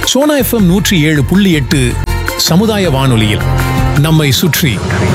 Sona FM நூற்றி ஏழு புள்ளி எட்டு சமுதாய வானொலியில் நம்மை சுற்றி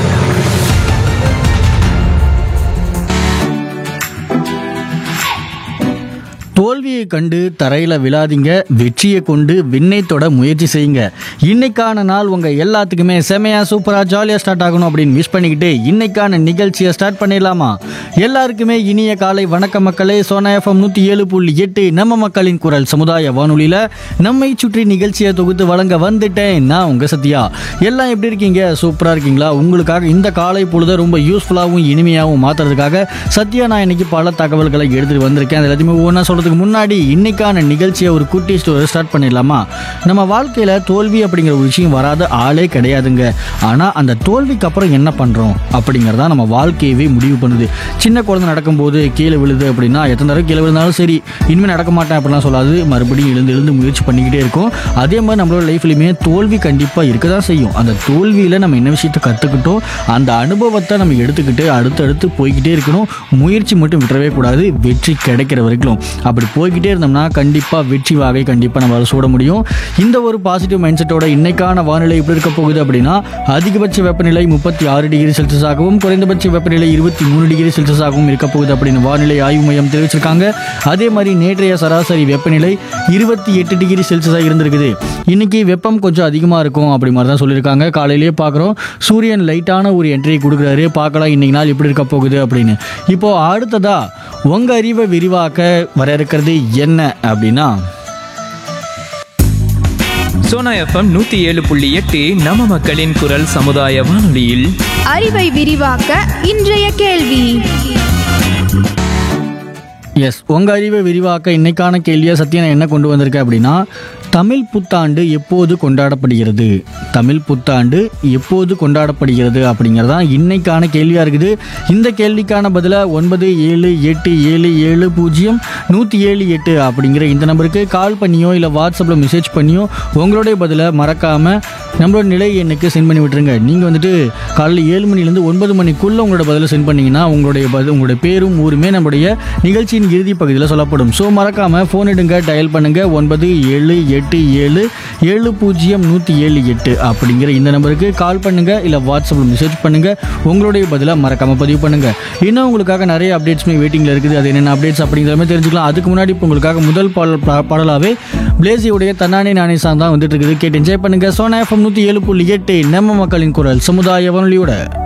தோல்வியை கண்டு தரையில் விழாதீங்க வெற்றியை கொண்டு விண்ணை தொட முயற்சி செய்யுங்க இன்னைக்கான நாள் உங்கள் எல்லாத்துக்குமே செமையா சூப்பராக ஜாலியாக ஸ்டார்ட் ஆகணும் அப்படின்னு விஷ் பண்ணிக்கிட்டு இன்னைக்கான நிகழ்ச்சியை ஸ்டார்ட் பண்ணிடலாமா எல்லாருக்குமே இனிய காலை வணக்க மக்களே சோனா எஃப்எம் நூற்றி ஏழு புள்ளி எட்டு நம்ம மக்களின் குரல் சமுதாய வானொலியில் நம்மை சுற்றி நிகழ்ச்சியை தொகுத்து வழங்க வந்துட்டேன் நான் உங்கள் சத்யா எல்லாம் எப்படி இருக்கீங்க சூப்பராக இருக்கீங்களா உங்களுக்காக இந்த காலை பொழுதை ரொம்ப யூஸ்ஃபுல்லாகவும் இனிமையாகவும் மாற்றுறதுக்காக சத்யா நான் இன்னைக்கு பல தகவல்களை எடுத்துகிட்டு வந்திருக்கேன் அது எல்லாத்தையுமே ஒவ்வொன்றா சொல்கிறதுக்கு முன்னாடி இன்னைக்கான நிகழ்ச்சியை ஒரு குட்டி ஸ்டோரி ஸ்டார்ட் பண்ணிடலாமா நம்ம வாழ்க்கையில் தோல்வி அப்படிங்கிற ஒரு விஷயம் வராத ஆளே கிடையாதுங்க ஆனால் அந்த தோல்விக்கு அப்புறம் என்ன பண்ணுறோம் அப்படிங்கிறதா நம்ம வாழ்க்கையவே முடிவு பண்ணுது சின்ன குழந்தை நடக்கும்போது கீழே விழுது அப்படின்னா எத்தனை தடவை கீழே விழுந்தாலும் சரி இனிமேல் நடக்க மாட்டேன் அப்படிலாம் சொல்லாது மறுபடியும் எழுந்து எழுந்து முயற்சி பண்ணிக்கிட்டே இருக்கும் அதே மாதிரி நம்மளோட லைஃப்லையுமே தோல்வி கண்டிப்பாக இருக்க தான் செய்யும் அந்த தோல்வியில் நம்ம என்ன விஷயத்தை கற்றுக்கிட்டோம் அந்த அனுபவத்தை நம்ம எடுத்துக்கிட்டு அடுத்தடுத்து போய்கிட்டே இருக்கணும் முயற்சி மட்டும் விட்டுறவே கூடாது வெற்றி கிடைக்கிற வரைக்கும் அப்படி போய்கிட்டே இருந்தோம்னா கண்டிப்பாக வெற்றி வாகை கண்டிப்பாக நம்மளால சூட முடியும் இந்த ஒரு பாசிட்டிவ் மைண்ட் செட்டோட இன்னைக்கான வானிலை எப்படி இருக்க போகுது அப்படின்னா அதிகபட்ச வெப்பநிலை முப்பத்தி ஆறு டிகிரி செல்சியஸாகவும் குறைந்தபட்ச வெப்பநிலை இருபத்தி மூணு டிகிரி செல்சியஸாகவும் இருக்க போகுது அப்படின்னு வானிலை ஆய்வு மையம் தெரிவிச்சிருக்காங்க அதே மாதிரி நேற்றைய சராசரி வெப்பநிலை இருபத்தி எட்டு டிகிரி செல்சியஸாக இருந்திருக்குது இன்னைக்கு வெப்பம் கொஞ்சம் அதிகமாக இருக்கும் அப்படி மாதிரி தான் சொல்லியிருக்காங்க காலையிலேயே பார்க்குறோம் சூரியன் லைட்டான ஒரு என்ட்ரி கொடுக்குறாரு பார்க்கலாம் இன்னைக்கு நாள் எப்படி இருக்க போகுது அப்படின்னு இப்போ அடுத்ததா உங்க அறிவை விரிவாக்க வர இருக்கிறது என்ன அப்படின்னா சோனா எஃப்எம் நூத்தி ஏழு புள்ளி எட்டு நம்ம மக்களின் குரல் சமுதாய வானொலியில் அறிவை விரிவாக்க இன்றைய கேள்வி எஸ் உங்க அறிவை விரிவாக்க இன்னைக்கான கேள்வியை சத்யனை என்ன கொண்டு வந்திருக்க அப்படின்னா தமிழ் புத்தாண்டு எப்போது கொண்டாடப்படுகிறது தமிழ் புத்தாண்டு எப்போது கொண்டாடப்படுகிறது அப்படிங்கிறதா இன்னைக்கான கேள்வியாக இருக்குது இந்த கேள்விக்கான பதிலை ஒன்பது ஏழு எட்டு ஏழு ஏழு பூஜ்ஜியம் நூற்றி ஏழு எட்டு அப்படிங்கிற இந்த நம்பருக்கு கால் பண்ணியோ இல்லை வாட்ஸ்அப்பில் மெசேஜ் பண்ணியோ உங்களுடைய பதிலை மறக்காமல் நம்மளோட நிலை எண்ணுக்கு சென்ட் பண்ணி விட்டுருங்க நீங்கள் வந்துட்டு காலையில் ஏழு மணிலேருந்து ஒன்பது மணிக்குள்ளே உங்களோட பதிலை சென்ட் பண்ணீங்கன்னா உங்களுடைய பதில் உங்களுடைய பேரும் ஊருமே நம்முடைய நிகழ்ச்சியின் இறுதி பகுதியில் சொல்லப்படும் ஸோ மறக்காமல் ஃபோன் எடுங்க டயல் பண்ணுங்க ஒன்பது ஏழு எட்டு ஏழு ஏழு பூஜ்ஜியம் நூற்றி ஏழு எட்டு அப்படிங்கிற இந்த நம்பருக்கு கால் பண்ணுங்க இல்லை வாட்ஸ்அப்பில் மெசேஜ் பண்ணுங்க உங்களுடைய பதிலை மறக்காமல் பதிவு பண்ணுங்க இன்னும் உங்களுக்காக நிறைய அப்டேட்ஸுமே வெயிட்டிங்கில் இருக்குது அது என்னென்ன அப்டேட்ஸ் அப்படிங்கிற மாதிரி தெரிஞ்சுக்கலாம் அதுக்கு முன்னாடி இப்போ உங்களுக்காக முதல் பாடல் பா- பாடலாவே பிளேசியுடைய தன்னானே நானே சாங் தான் வந்துட்டு இருக்குது கேட்டு என்ஜாய் பண்ணுங்க சோனா எஃப்எம் நூற்றி ஏழு புள்ளி எட்டு நம்ம மக்களின் குரல் சமுதாய வானொலியோட